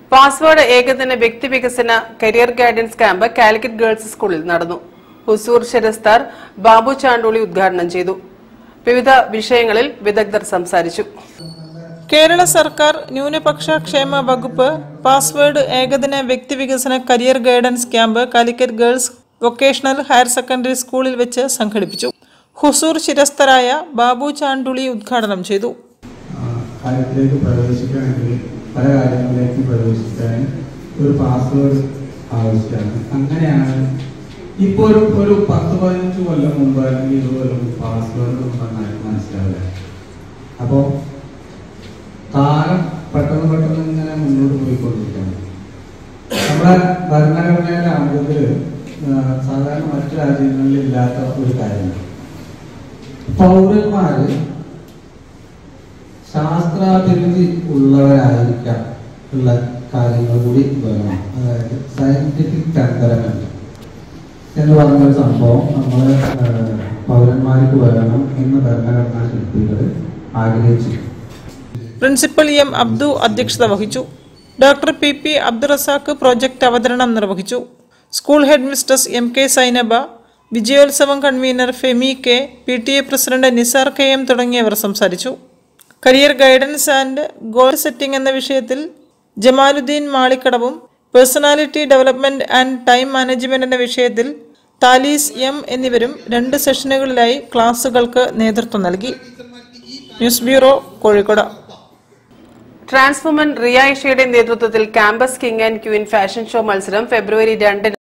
password ഏകദിന വ്യക്തി വികസന career guidance camp Calicut girls സ്കൂളിൽ നടന്നു ഹുസൂർ ശരസ്താർ ബാബു ചാണ്ടോളി ഉദ്ഘാടനം ചെയ്തു വിവിധ വിഷയങ്ങളിൽ വിദഗ്ധർ സംസാരിച്ചു കേരള സർക്കാർ ന്യൂനപക്ഷ ക്ഷേമ വകുപ്പ് പാസ്വേഡ് ഏകദിന വ്യക്തിവികസന career guidance camp Calicut girls vocational higher secondary സ്കൂളിൽ വെച്ച് സംഘടിപ്പിച്ചു ഹുസൂർ ശിരസ്തരായ ബാബു ചാണ്ടുളി ഉദ്ഘാടനം ചെയ്തു കാര്യത്തിലേക്ക് പ്രവേശിക്കണമെങ്കിൽ പല കാര്യങ്ങളിലേക്ക് പ്രവേശിക്കാൻ ഒരു പാസ്വേഡ് ആവശ്യമാണ് അങ്ങനെയാണ് ഇപ്പോൾ ഒരു ഒരു പത്ത് പതിനഞ്ച് കൊല്ലം മുമ്പ് അല്ലെങ്കിൽ ഇരുപത് കൊല്ലം മുമ്പ് പാസ്വേഡ് എന്ന് പറഞ്ഞാൽ മനസ്സിലാവില്ല അപ്പോൾ കാലം പെട്ടെന്ന് പെട്ടെന്ന് ഇങ്ങനെ മുന്നോട്ട് പോയിക്കൊണ്ടിരിക്കുകയാണ് നമ്മുടെ ഭരണഘടനയിലെ അമൃതത്തിൽ സാധാരണ മറ്റു രാജ്യങ്ങളിൽ ഇല്ലാത്ത ഒരു കാര്യമാണ് പൗരന്മാര് ശാസ്ത്രാഭിരുചി ഉള്ളവരായിരിക്കാം ഉള്ള കാര്യങ്ങൾ കൂടി വേണം അതായത് സയന്റിഫിക് ടെമ്പറമെന്റ് എന്ന് പറഞ്ഞൊരു സംഭവം നമ്മൾ പൗരന്മാർക്ക് വേണം എന്ന് ഭരണഘടനാ ശില്പികൾ ആഗ്രഹിച്ചു പ്രിൻസിപ്പൽ എം അബ്ദു അധ്യക്ഷത വഹിച്ചു doctor P P Abdurazak project അവതരണം നിർവഹിച്ചു school head mistress M K Sainaba വിജയോത്സവം convener Femi K P T A president Nisar K M തുടങ്ങിയവർ സംസാരിച്ചു career guidance and goal setting എന്ന വിഷയത്തിൽ ജമാലുദ്ദീൻ മാളിക്കടവും personality development and time management എന്ന വിഷയത്തിൽ താലീസ് എം എന്നിവരും രണ്ട് സെഷനുകളിലായി ക്ലാസുകൾക്ക് നേതൃത്വം നൽകി news bureau Kozhikode transwoman Riya ഇഷയുടെ നേതൃത്വത്തിൽ campus king and queen fashion show മത്സരം ഫെബ്രുവരി രണ്ടിന്